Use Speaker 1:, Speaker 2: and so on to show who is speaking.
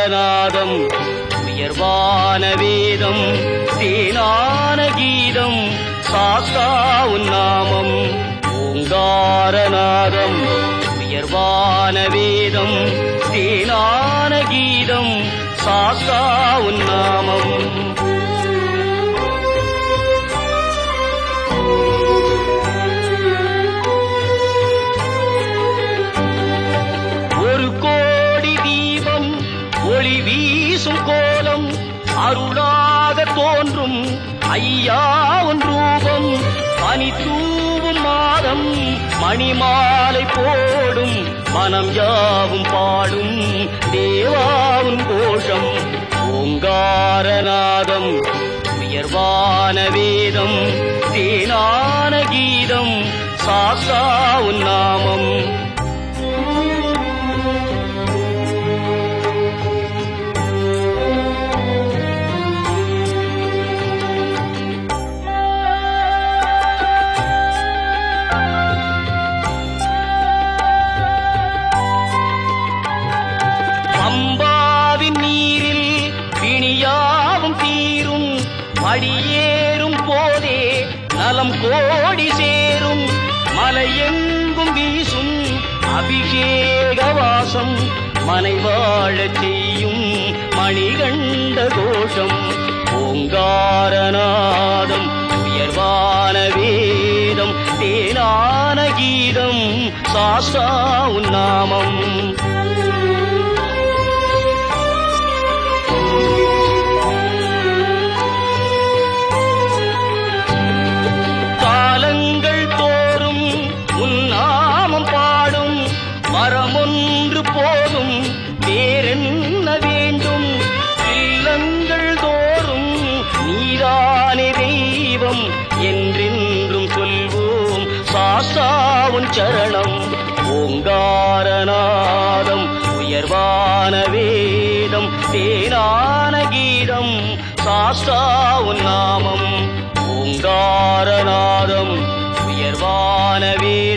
Speaker 1: ஓங்காரநாதம் உயர்வான வேதம் தேனான கீதம் சாஸ்தா உன்னாமம் ஓங்காரநாதம் உயர்வான வேதம் தேனான கீதம் சாஸ்தா உன்னாமம் ஒரு கோடி தீபம் ஒளி வீசும் கோலம் அருளாக தோன்றும் ஐயா உன் ரூபம் பனி தூவும் மாதம் மணிமாலை போடும் மனம் யாவும் பாடும் தேவாவும் கோஷம் ஓங்காரநாதம் உயர்வான வேதம் தேனான கீதம் சாஸ்தா உன் நாமம் பம்பாவின் நீரில் பிணியாவும் தீரும் படியேறும் போதே நலம் கோடி சேரும் மலையெங்கும் வீசும் அபிஷேக வாசம் மனை வாழச் செய்யும் மணிகண்ட கோஷம் ஓங்காரநாதம் உயர்வான வேதம் தேனான கீதம் சாஸ்தா உன்னாமம் காலங்கள் தோறும் உன்னாமம் பாடும் மரமொன்று போதும் வேறென்ன வேண்டும் இல்லங்கள் தோறும் நீதானே தெய்வம் என்றென்றும் சொல்வோம் சாஸ்தாவுன் சரணம் ஓங்காரநாதம் உயர்வான வேதம் தேனான கீதம் சாஸ்தாவுன் நாமம் ஓங்காரநாதம் உயர்வான வேதம்